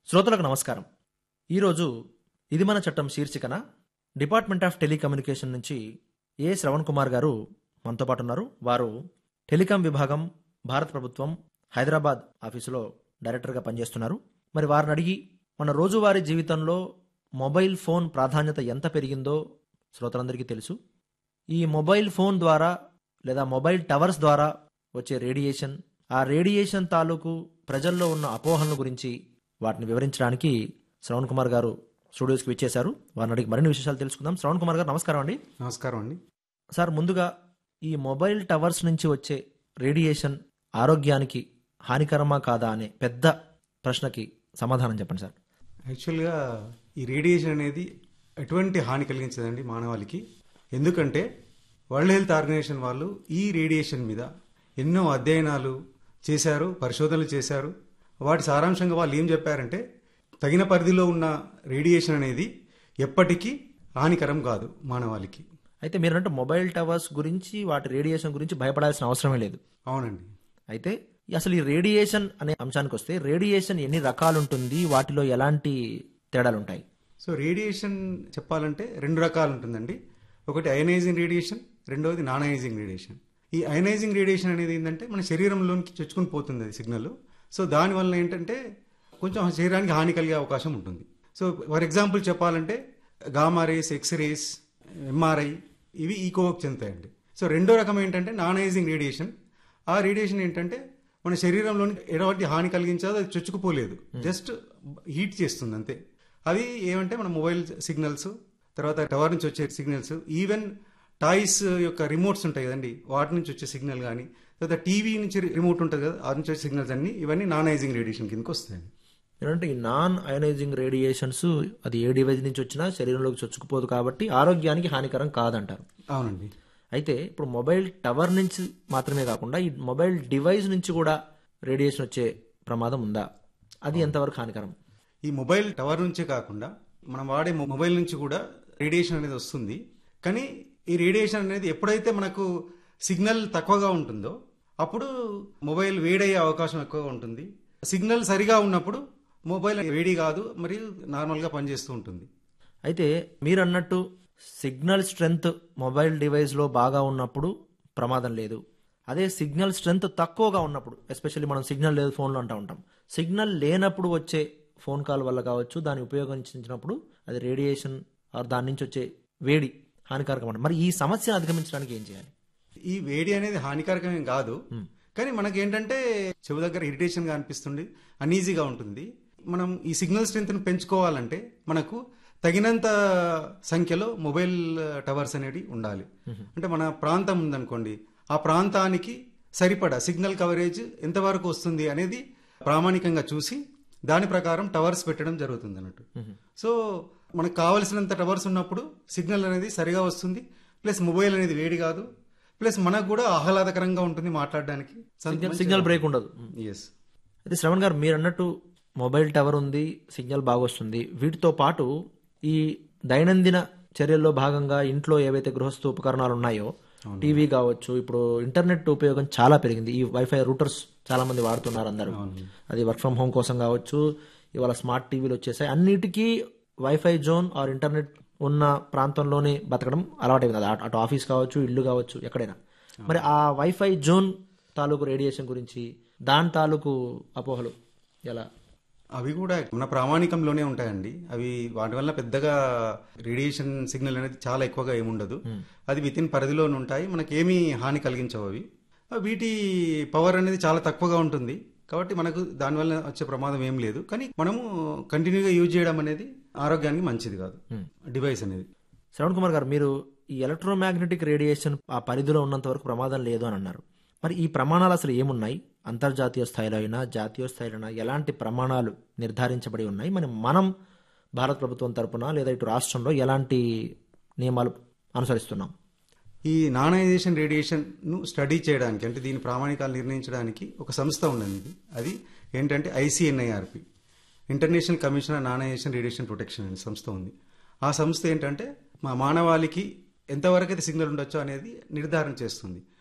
శ్రోతలకు నమస్కారం ఈరోజు ఇది మన చట్టం శీర్షికన డిపార్ట్మెంట్ ఆఫ్ టెలికమ్యూనికేషన్ నుంచి ఏ శ్రవణ్ కుమార్ గారు మనతో పాటు ఉన్నారు వారు టెలికాం విభాగం భారత ప్రభుత్వం హైదరాబాద్ ఆఫీసులో డైరెక్టర్గా పనిచేస్తున్నారు మరి వారిని అడిగి మన రోజువారీ జీవితంలో మొబైల్ ఫోన్ ప్రాధాన్యత ఎంత పెరిగిందో శ్రోతలందరికీ తెలుసు ఈ మొబైల్ ఫోన్ ద్వారా లేదా మొబైల్ టవర్స్ ద్వారా వచ్చే రేడియేషన్ ఆ రేడియేషన్ తాలూకు ప్రజల్లో ఉన్న అపోహలను గురించి వాటిని వివరించడానికి శ్రవణ్ కుమార్ గారు స్టూడియోస్కి విచ్చేశారు వారిని అడిగి మరిన్ని విశేషాలు తెలుసుకుందాం శ్రవణ్ కుమార్ గారు నమస్కారం అండి నమస్కారం అండి సార్ ముందుగా ఈ మొబైల్ టవర్స్ నుంచి వచ్చే రేడియేషన్ ఆరోగ్యానికి హానికరమా కాదా అనే పెద్ద ప్రశ్నకి సమాధానం చెప్పండి సార్ యాక్చువల్గా ఈ రేడియేషన్ అనేది ఎటువంటి హాని కలిగించదండి మానవాళికి ఎందుకంటే వరల్డ్ హెల్త్ ఆర్గనైజేషన్ వాళ్ళు ఈ రేడియేషన్ మీద ఎన్నో అధ్యయనాలు చేశారు పరిశోధనలు చేశారు వాటి సారాంశంగా వాళ్ళు ఏం చెప్పారంటే తగిన పరిధిలో ఉన్న రేడియేషన్ అనేది ఎప్పటికీ హానికరం కాదు మానవాళికి అయితే మీరంటే మొబైల్ టవర్స్ గురించి వాటి రేడియేషన్ గురించి భయపడాల్సిన అవసరమే లేదు అవునండి అయితే అసలు ఈ రేడియేషన్ అనే అంశానికి వస్తే రేడియేషన్ ఎన్ని రకాలు ఉంటుంది వాటిలో ఎలాంటి తేడాలు ఉంటాయి సో రేడియేషన్ చెప్పాలంటే రెండు రకాలు ఉంటుందండి ఒకటి అయనైజింగ్ రేడియేషన్ రెండవది నాన్ అయనైజింగ్ రేడియేషన్ ఈ అయనైజింగ్ రేడియేషన్ అనేది ఏంటంటే మన శరీరంలోనికి చొచ్చుకుని పోతుంది అది సిగ్నల్ సో దానివల్ల ఏంటంటే కొంచెం శరీరానికి హాని కలిగే అవకాశం ఉంటుంది సో ఫర్ ఎగ్జాంపుల్ చెప్పాలంటే గామా రేస్ ఎక్స్రేస్ ఎంఆర్ఐ ఇవి ఈకోకి చెందుతాయండి సో రెండో రకం ఏంటంటే నాన్ అయనైజింగ్ రేడియేషన్ ఆ రేడియేషన్ ఏంటంటే మన శరీరంలోని ఎటువంటి హాని కలిగించదు అది చొచ్చుకుపోలేదు జస్ట్ హీట్ చేస్తుంది అంతే అది ఏమంటే మన మొబైల్ సిగ్నల్స్ తర్వాత టవర్ నుంచి వచ్చే సిగ్నల్స్ ఈవెన్ టాయ్స్ యొక్క రిమోట్స్ ఉంటాయి కదండి వాటి నుంచి వచ్చే సిగ్నల్ కానీ తర్వాత టీవీ నుంచి రిమోట్ ఉంటుంది కదా ఆ నుంచి వచ్చే సిగ్నల్స్ అన్ని ఇవన్నీ నాన్ ఐజింగ్ రేడియేషన్ కిందకి వస్తాయండి ఏంటంటే ఈ నాన్ అయనైజింగ్ రేడియేషన్స్ అది ఏ డివైజ్ నుంచి వచ్చినా శరీరంలోకి చొచ్చుకుపోదు కాబట్టి ఆరోగ్యానికి హానికరం కాదంటారు అవునండి అయితే ఇప్పుడు మొబైల్ టవర్ నుంచి మాత్రమే కాకుండా ఈ మొబైల్ డివైస్ నుంచి కూడా రేడియేషన్ వచ్చే ప్రమాదం ఉందా అది ఎంతవరకు హానికరం ఈ మొబైల్ టవర్ నుంచే కాకుండా మనం వాడే మొ- మొబైల్ నుంచి కూడా రేడియేషన్ అనేది వస్తుంది కానీ ఈ రేడియేషన్ అనేది ఎప్పుడైతే మనకు సిగ్నల్ తక్కువగా ఉంటుందో అప్పుడు మొబైల్ వేడయ్యే అవకాశం ఎక్కువగా ఉంటుంది సిగ్నల్ సరిగా ఉన్నప్పుడు మొబైల్ వేడి కాదు మరియు నార్మల్గా పనిచేస్తూ ఉంటుంది అయితే మీరు అన్నట్టు సిగ్నల్ స్ట్రెంగ్త్ మొబైల్ డివైస్లో బాగా ఉన్నప్పుడు ప్రమాదం లేదు అదే సిగ్నల్ స్ట్రెంగ్త్ తక్కువగా ఉన్నప్పుడు ఎస్పెషల్లీ మనం సిగ్నల్ లేదు ఫోన్లో అంటూ ఉంటాం సిగ్నల్ లేనప్పుడు వచ్చే ఫోన్ కాల్ వల్ల కావచ్చు దాన్ని ఉపయోగించినప్పుడు అది రేడియేషన్ ఆర్ దాని నుంచి వచ్చే వేడి హానికారకం అంట మరి ఈ సమస్యను అధిగమించడానికి ఏం చేయాలి ఈ వేడి అనేది హానికారకమేం కాదు కానీ మనకి ఏంటంటే చెవు దగ్గర ఇరిటేషన్ గా అనిపిస్తుంది అన్ఈజీగా ఉంటుంది మనం ఈ సిగ్నల్ స్ట్రెంత్ పెంచుకోవాలంటే మనకు తగినంత సంఖ్యలో మొబైల్ టవర్స్ అనేవి ఉండాలి అంటే మన ప్రాంతం ఉందనుకోండి ఆ ప్రాంతానికి సరిపడా సిగ్నల్ కవరేజ్ ఎంతవరకు వస్తుంది అనేది ప్రామాణికంగా చూసి దాని ప్రకారం టవర్స్ పెట్టడం జరుగుతుంది అన్నట్టు సో మనకు కావలసినంత టవర్స్ ఉన్నప్పుడు సిగ్నల్ అనేది సరిగా వస్తుంది ప్లస్ మొబైల్ అనేది వేడి కాదు ప్లస్ మనకు కూడా ఆహ్లాదకరంగా ఉంటుంది మాట్లాడడానికి సిగ్నల్ బ్రేక్ ఉండదు ఎస్ అయితే శ్రవణ్ గారు మీరు అన్నట్టు మొబైల్ టవర్ ఉంది సిగ్నల్ బాగా వస్తుంది వీటితో పాటు ఈ దైనందిన చర్యల్లో భాగంగా ఇంట్లో ఏవైతే గృహస్థ ఉపకరణాలు ఉన్నాయో టీవీ కావచ్చు ఇప్పుడు ఇంటర్నెట్ ఉపయోగం చాలా పెరిగింది ఈ వైఫై రూటర్స్ చాలా మంది వాడుతున్నారు అందరూ అది వర్క్ ఫ్రమ్ హోమ్ కోసం కావచ్చు ఇవాళ స్మార్ట్ టీవీలు వచ్చేసాయి అన్నిటికీ వైఫై జోన్ ఆర్ ఇంటర్నెట్ ఉన్న ప్రాంతంలోనే బతకడం అలవాటైంది అది అటు ఆఫీస్ కావచ్చు ఇల్లు కావచ్చు ఎక్కడైనా మరి ఆ వైఫై జోన్ తాలూకు రేడియేషన్ గురించి దాని తాలూకు అపోహలు ఎలా అవి కూడా మన ప్రామాణికంలోనే ఉంటాయండి అవి వాటి వల్ల పెద్దగా రేడియేషన్ సిగ్నల్ అనేది చాలా ఎక్కువగా ఏముండదు అది విత్ ఇన్ పరిధిలోనే ఉంటాయి మనకి ఏమీ హాని కలిగించవు అవి వీటి పవర్ అనేది చాలా తక్కువగా ఉంటుంది కాబట్టి మనకు దానివల్ల వచ్చే ప్రమాదం ఏం లేదు కానీ మనము కంటిన్యూగా యూజ్ చేయడం అనేది ఆరోగ్యానికి మంచిది కాదు డివైస్ అనేది శ్రవణ్ కుమార్ గారు మీరు ఈ ఎలక్ట్రోమాగ్నెటిక్ రేడియేషన్ ఆ పరిధిలో ఉన్నంత వరకు ప్రమాదం లేదు అని అన్నారు మరి ఈ ప్రమాణాలు అసలు ఏమున్నాయి అంతర్జాతీయ స్థాయిలో అయినా జాతీయ స్థాయిలో అయినా ఎలాంటి ప్రమాణాలు నిర్ధారించబడి ఉన్నాయి మరి మనం భారత ప్రభుత్వం తరపున లేదా ఇటు రాష్ట్రంలో ఎలాంటి నియమాలు అనుసరిస్తున్నాం ఈ నానైజేషన్ రేడియేషన్ ను స్టడీ చేయడానికి అంటే దీని ప్రామాణికాలు నిర్ణయించడానికి ఒక సంస్థ ఉన్నది అది ఏంటంటే ICNIRP international commission on nonionization radiation protection అనే సంస్థ ఉంది ఆ సంస్థ ఏంటంటే మా మానవాళికి ఎంతవరకు అయితే సిగ్నల్ ఉండొచ్చో అనేది నిర్ధారణ చేస్తుంది